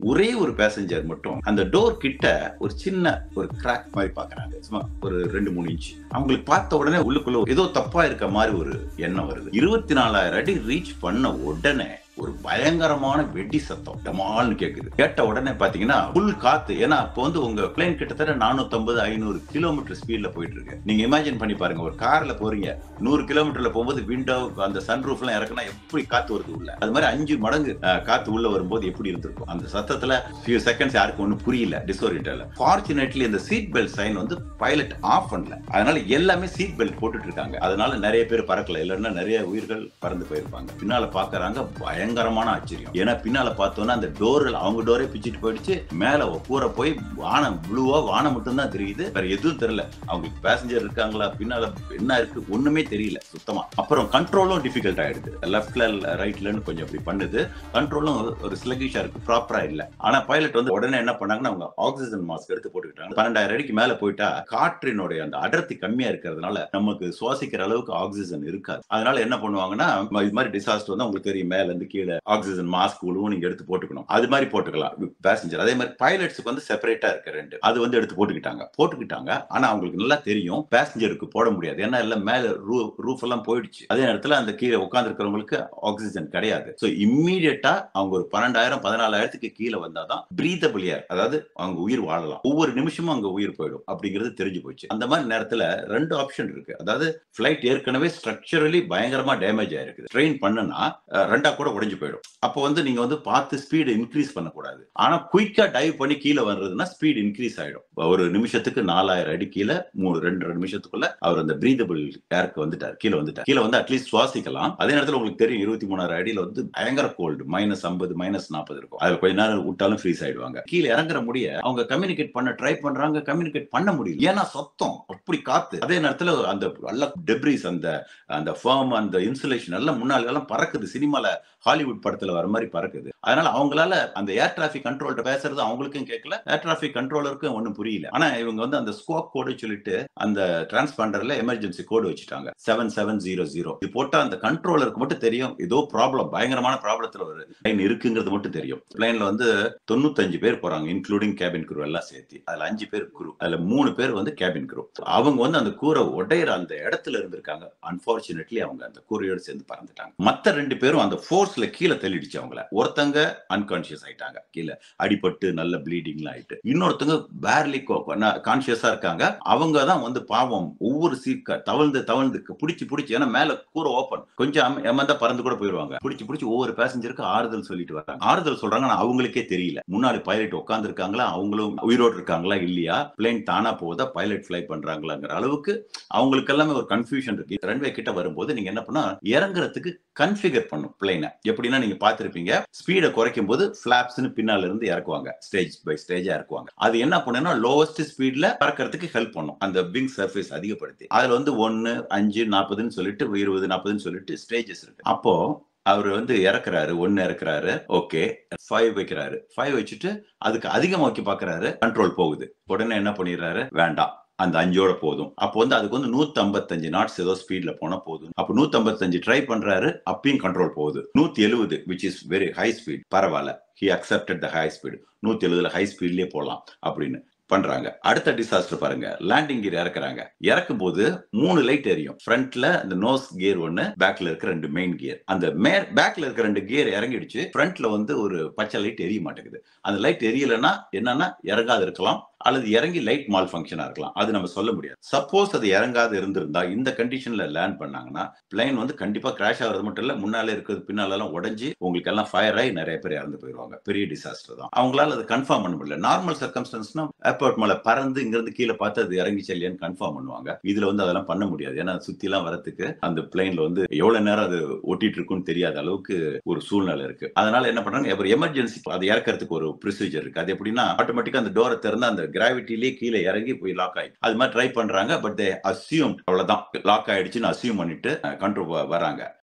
ஒரே ஒரு பேசஞ்சர் மட்டும் அந்த டோர் கிட்ட ஒரு சின்ன ஒரு கிராக் மாதிரி பாக்குறாங்க சும்மா ஒரு ரெண்டு மூணு இன்ச் அவங்களுக்கு பார்த்த உடனே உள்ளுக்குள்ள ஏதோ தப்பா இருக்க மாதிரி ஒரு எண்ணம் வருது இருபத்தி நாலாயிரம் அடி ரீச் பண்ண உடனே ஒரு பயங்கரமான வெடி சத்தம் டமால்னு கேக்குது கேட்ட உடனே பாத்தீங்கன்னா ஃபுல் காத்து ஏன்னா அப்போ வந்து உங்க பிளேன் கிட்டத்தட்ட நானூத்தம்பது ஐநூறு கிலோமீட்டர் ஸ்பீட்ல போயிட்டு இருக்கு நீங்க இமேஜின் பண்ணி பாருங்க ஒரு கார்ல போறீங்க நூறு கிலோமீட்டர்ல போகும்போது விண்டோ அந்த சன் ரூஃப் எல்லாம் இறக்குனா எப்படி காத்து வருது உள்ள அது மாதிரி அஞ்சு மடங்கு அஹ், காத்து உள்ள வரும்போது எப்படி இருந்திருக்கும் அந்த சத்தத்துல ஃபியூ செகண்ட்ஸ் யாருக்கும் ஒன்றும் புரியல டிஸ்ஓரியன்டல ஃபார்ச்சுனேட்லி இந்த சீட் பெல்ட் சைன் வந்து பைலட் ஆஃப் பண்ணல அதனால எல்லாமே சீட் பெல்ட் போட்டுட்டு இருக்காங்க அதனால நிறைய பேர் பறக்கல இல்லைன்னா நிறைய உயிர்கள் பறந்து போயிருப்பாங்க பின்னால பாக்குறாங்க பயங்கரமான ஆச்சரியம் ஏன்னா பின்னால பார்த்தோன்னா அந்த டோர்கள் அவங்க டோரே பிச்சுட்டு போயிடுச்சு மேல கூரை போய் வானம் ப்ளூவா வானம் மட்டும் தான் தெரியுது வேற எதுவும் தெரியல அவங்களுக்கு பேசஞ்சர் இருக்காங்களா பின்னால என்ன இருக்கு ஒண்ணுமே தெரியல சுத்தமா அப்புறம் கண்ட்ரோலும் டிஃபிகல்ட் ஆயிடுது லெஃப்ட்ல ரைட்லன்னு கொஞ்சம் அப்படி பண்ணுது கண்ட்ரோலும் ஒரு ஸ்லகிஷா இருக்கு ப்ராப்பரா இல்ல ஆனா பைலட் வந்து உடனே என்ன பண்ணாங்கன்னா அவங்க ஆக்சிஜன் மாஸ்க் எடுத்து போட்டுக்கிட்டாங்க பன்னெண்டாயிரம் அடிக்கு மேல போயிட்டா காற்றினுடைய அந்த அடர்த்தி கம்மியா இருக்கிறதுனால நமக்கு சுவாசிக்கிற அளவுக்கு ஆக்சிஜன் இருக்காது அதனால என்ன பண்ணுவாங்கன்னா இது மாதிரி டிசாஸ்டர் வந்து உங்களுக்கு தெரியும் மேல இருந்து கீழே ஆக்சிஜன் மாஸ்க் உழுவும் நீங்க எடுத்து போட்டுக்கணும் அது மாதிரி போட்டுக்கலாம் பேசஞ்சர் அதே மாதிரி பைலட்ஸுக்கு வந்து செப்பரேட்டா இருக்க ரெண்டு அது வந்து எடுத்து போட்டுக்கிட்டாங்க போட்டுக்கிட்டாங்க ஆனா அவங்களுக்கு நல்லா தெரியும் பேசஞ்சருக்கு போட முடியாது ஏன்னா எல்லாம் மேல ரூஃப் எல்லாம் போயிடுச்சு அதே நேரத்துல அந்த கீழே உட்கார்ந்து இருக்கிறவங்களுக்கு ஆக்சிஜன் கிடையாது ஸோ இம்மீடியட்டா அவங்க ஒரு பன்னெண்டாயிரம் பதினாலாயிரத்துக்கு கீழே வந்தாதான் பிரீதபிள் ஏர் அதாவது அவங்க உயிர் வாழலாம் ஒவ்வொரு நிமிஷமும் அங்க உயிர் போயிடும் அப்படிங்கிறது தெரிஞ்சு போச்சு அந்த மாதிரி நேரத்துல ரெண்டு ஆப்ஷன் இருக்கு அதாவது ஃபிளைட் ஏற்கனவே ஸ்ட்ரக்சரலி பயங்கரமா டேமேஜ் ஆயிருக்கு ட்ரெயின் பண்ணுனா அஹ், ரெண்டா கூட உடைஞ்சு போயிடும் அப்போ வந்து நீங்க வந்து பார்த்து ஸ்பீடு இன்க்ரீஸ் பண்ணக்கூடாது ஆனா குயிக்கா டைவ் பண்ணி கீழே வர்றதுன்னா ஸ்பீட் இன்க்ரீஸ் ஆயிடும் ஒரு நிமிஷத்துக்கு நாலாயிரம் அடி கீழே மூணு ரெண்டு ரெண்டு நிமிஷத்துக்குள்ள அவர் அந்த பிரீதபிள் ஏருக்கு வந்துட்டார் கீழே வந்துட்டார் கீழே வந்து அட்லீஸ்ட் சுவாசிக்கலாம் அதே நேரத்தில் உங்களுக்கு தெரியும் இருபத்தி மூணாயிரம் அடியில வந்து பயங்கர கோல்டு மைனஸ் ஐம்பது மைனஸ் நாற்பது இருக்கும் அது கொஞ்ச நேரம் விட்டாலும் ஃப்ரீஸ் ஆயிடுவாங்க கீழே இறங்குற முடிய அவங்க கம்யூனிகேட் பண்ண ட்ரை பண்றாங்க கம்யூனிகேட் பண்ண முடியல ஏன்னா சத்தம் அப்படி காத்து அதே நேரத்துல அந்த நல்ல டெப்ரிஸ் அந்த அந்த ஃபேம் அந்த இன்சுலேஷன் எல்லாம் முன்னால எல்லாம் பறக்குது சினிமால ஹாலிவுட் படத்துல வர மாதிரி பறக்குது அதனால அவங்களால அந்த ஏர் டிராபிக் கண்ட்ரோல்ட்ட பேசுறது அவங்களுக்கும் கேட்கல ஏர் டிராபிக் கண்ட்ரோலருக்கும் ஒன்றும் புரியல ஆனா இவங்க வந்து அந்த ஸ்கோப் கோடு சொல்லிட்டு அந்த டிரான்ஸ்பாண்டர்ல எமர்ஜென்சி கோடு வச்சுட்டாங்க செவன் செவன் ஜீரோ ஜீரோ இது போட்டா அந்த கண்ட்ரோலருக்கு மட்டும் தெரியும் ஏதோ ப்ராப்ளம் பயங்கரமான ப்ராப்ளத்துல ஒரு லைன் இருக்குங்கிறது மட்டும் தெரியும் பிளைன்ல வந்து தொண்ணூத்தஞ்சு பேர் போறாங்க இன்க்ளூடிங் கேபின் குரூ எல்லாம் சேர்த்து அதுல அஞ்சு பேர் குரூ அதுல மூணு பேர் வந்து கேபின் குரூ அவங்க வந்து அந்த கூரை உடையிற அந்த இடத்துல இருந்திருக்காங்க அன்பார்ச்சுனேட்லி அவங்க அந்த கூரையோடு சேர்ந்து பறந்துட்டாங்க மத்த ரெண்டு பேரும் அந்த ஃபோர்ஸ்ல கீழே தள்ளிடுச்சு அவங்கள ஒருத்தங்க அன்கான்சியஸ் ஆயிட்டாங்க கீழே அடிபட்டு நல்ல ப்ளீடிங்லாம் ஆயிட்டு இன்னொருத்தங்க பேர்லி கான்சியஸா இருக்காங்க அவங்க தான் வந்து பாவம் ஒவ்வொரு சீக்க தவழ்ந்து தவழ்ந்து பிடிச்சி பிடிச்சி ஏன்னா மேல கூரை ஓப்பன் கொஞ்சம் ஏமாந்தா பறந்து கூட போயிருவாங்க பிடிச்சி பிடிச்சி ஒவ்வொரு பேசஞ்சருக்கு ஆறுதல் சொல்லிட்டு வராங்க ஆறுதல் சொல்றாங்க ஆனா அவங்களுக்கே தெரியல முன்னாடி பைலட் உட்கார்ந்து இருக்காங்களா அவங்களும் உயிரோடு இருக்காங்களா இல்லையா பிளேன் தானா போகுதா பைலட் ஃபிளை பண்றாங்களாங்கிற அளவுக்கு அவங்களுக்கு எல்லாமே ஒரு கன்ஃபியூஷன் இருக்கு ரன்வே கிட்ட வரும்போது நீங்க என்ன பண்ணா இறங்குறதுக்கு கன்ஃபிகர் பண்ணும் பிளைனை எப்படின்னா நீங்க பார்த்திருப்பீங்க ஸ்பீடை குறைக்கும் போது பிளாப்ஸ்னு பின்னால இருந்து இறக்குவாங்க ஸ்டேஜ் பை ஸ்டேஜா இறக்குவாங்க அது என்ன பண்ணுன்னா லோவஸ்ட் ஸ்பீட்ல பறக்கிறதுக்கு ஹெல்ப் பண்ணும் அந்த விங் சர்ஃபேஸ் அதிகப்படுத்தி அதுல வந்து ஒன்னு அஞ்சு நாற்பதுன்னு சொல்லிட்டு இருபது நாற்பதுன்னு சொல்லிட்டு ஸ்டேஜஸ் இருக்கு அப்போ அவர் வந்து இறக்குறாரு ஒன்னு இறக்குறாரு ஓகே ஃபைவ் வைக்கிறாரு ஃபைவ் வச்சுட்டு அதுக்கு அதிகமா வைக்க பாக்குறாரு கண்ட்ரோல் போகுது உடனே என்ன பண்ணிடுறாரு வேண்டாம் அந்த அஞ்சோட போதும் அப்போ வந்து அதுக்கு வந்து நூத்தி ஐம்பத்தஞ்சு நாட்ஸ் ஏதோ ஸ்பீட்ல போனா போதும் அப்போ நூத்தி ஐம்பத்தஞ்சு ட்ரை பண்றாரு அப்பயும் கண்ட்ரோல் போகுது நூத்தி எழுபது which is very high speed பரவாயில்ல he accepted the high speed நூத்தி எழுபதுல ஹை ஸ்பீட்லயே போகலாம் அப்படின்னு பண்றாங்க அடுத்த டிசாஸ்டர் பாருங்க லேண்டிங் கியர் இறக்குறாங்க இறக்கும் போது மூணு லைட் எரியும் ஃப்ரண்ட்ல இந்த நோஸ் கியர் ஒன்னு பேக்ல இருக்க ரெண்டு மெயின் கியர் அந்த மே பேக்ல இருக்க ரெண்டு கியர் இறங்கிடுச்சு ஃப்ரண்ட்ல வந்து ஒரு பச்சை லைட் எரிய மாட்டேங்குது அந்த லைட் எரியலைன்னா என்னன்னா இறங்காது இருக்கலாம் அல்லது இறங்கி லைட் மால் ஃபங்க்ஷனா இருக்கலாம் அது நம்ம சொல்ல முடியாது சப்போஸ் அது இறங்காது இருந்திருந்தா இந்த கண்டிஷன்ல லேண்ட் பண்ணாங்கன்னா பிளைன் வந்து கண்டிப்பா கிராஷ் ஆகிறது மட்டும் இல்ல முன்னாலே இருக்கிறது பின்னால எல்லாம் உடஞ்சி உங்களுக்கு எல்லாம் ஃபயர் ஆகி நிறைய பேர் இறந்து போயிருவாங்க பெரிய டிசாஸ்டர் தான் அவங்களால அது கன்ஃபார்ம் பண்ண முடியல நார்மல் சர்க்கம்ஸ்டன்ஸ்னா ஏர்போர்ட் மேல பறந்து இங்க இருந்து கீழே பார்த்து அது இறங்கி இல்லையான்னு கன்ஃபார்ம் பண்ணுவாங்க இதுல வந்து அதெல்லாம் பண்ண முடியாது ஏன்னா சுத்தி எல்லாம் வரதுக்கு அந்த பிளைன்ல வந்து எவ்வளவு நேரம் அது ஓட்டிட்டு இருக்குன்னு தெரியாத அளவுக்கு ஒரு சூழ்நிலை இருக்கு அதனால என்ன பண்றாங்க ஒரு எமர்ஜென்சி அது இறக்கிறதுக்கு ஒரு ப்ரொசீஜர் இருக்கு அது எப்படின்னா ஆட்டோமேட்டிக்கா அந்த டோரை திறந்து அந்த கிராவிட்டிலேயே கீழே இறங்கி போய் லாக் ஆகி அது மாதிரி ட்ரை பண்றாங்க பட் தே அசியூம் அவ்வளவுதான் லாக் ஆயிடுச்சுன்னு அசியூம் பண்ணிட்டு கண்ட்ரோல் வராங்க